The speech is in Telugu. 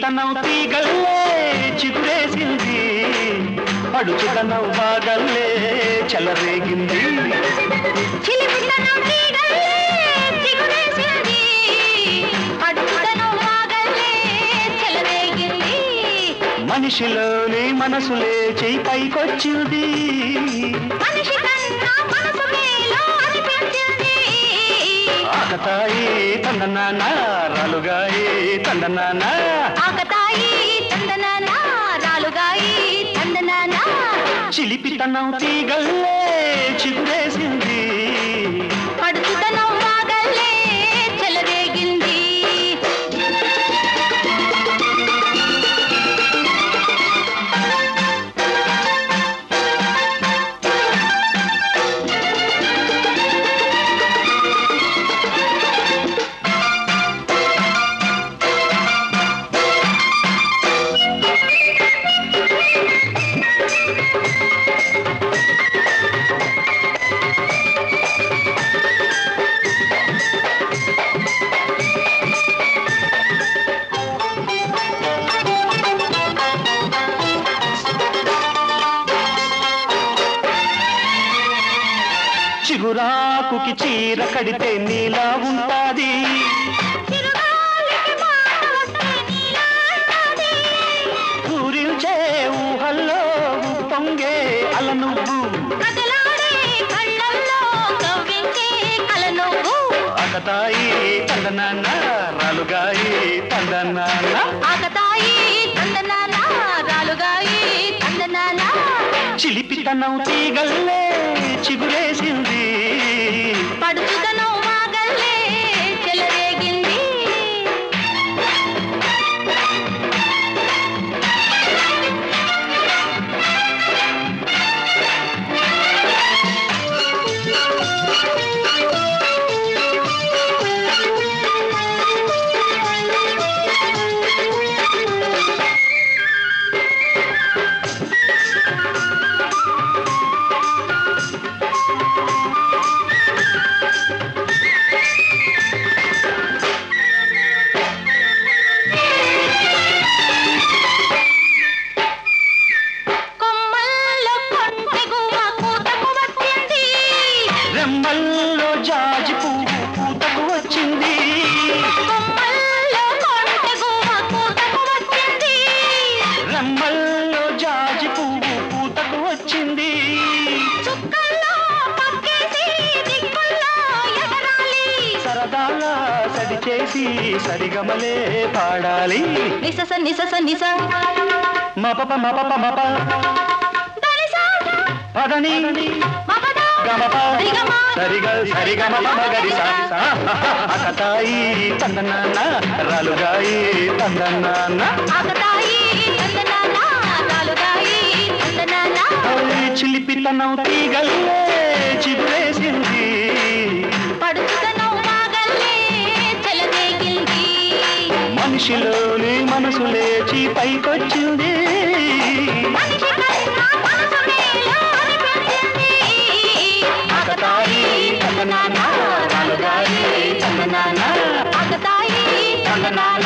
చిలిపితనం తీగల్లే చిగురేసింది పడుచుదనం బాగల్లే చెలరేగింది చిలిపితనం తీగల్లే చిగురేసింది. అడుగుదనం వాగల్లే చెలరేగింది. మనిషిలోని మనసు లేచి పైకొచ్చింది మనిషి కన్నా మనసు మేలో అనిపించింది. ఆకతాయి తందనాన రాలుగాయి తందనాన ఆకతాయి తందనాన, రాలుగాయి తందనాన. చిలిపితనం తీగల్లే చిగురేసింది పడుచుదనం వాగల్లే చెలరేగింది చిగురాకుకి చీర కడితే నీలా ఉంటాది చిరుగాలికి మాట వస్తే నీలా అంటది. పూరించే ఊహల్లో పొంగే అల నువ్వు కదలాడే కళ్ళల్లో కవ్వించే కల నువ్వు ఆకతాయి తందనాన రాలుగాయి తందనాన ఆకతాయి తందనాన రాలుగాయి తందనాన చిలిపితనం తీగల్లే చిగురేసింది పడుచుదనం వాగల్లే చెలరేగింది కొమ్మల్లో కొంటెగువ కూతకు వచ్చింది రెమ్మల్లో జాజి పువ్వు పూతకు వచ్చింది కొమ్మల్లో కొంటెగువ కూతకు వచ్చింది రెమ్మల్లో జాజి పువ్వు పూతకు వచ్చింది చుక్కల్లో పక్కేసి దిక్కుల్లో ఎగరాలి సరదాగా సడి చేసి సరిగమలే పాడాలి నిసస నిసస నిస మపప మపప మప దనిస పదని మపద గమప రిగమ సరిగ సరిగమ మగరి అకతాయి తందనాన్న రాలుగాయి తందనాన్న ఆకతాయి తందనాన రాలుగాయి తందనాన చిలిపితనం తీగల్లే చిగురేసింది పడుచుదనం వాగల్లే చెలరేగింది మనిషిలోని మనసు లేచి పైకొచ్చింది మనిషి కన్నా మనసు మేలో అనిపించింది. ఆకతాయి తందనాన్న రాలుగాయి తందనాన్న ఆకతాయి తందనాన్న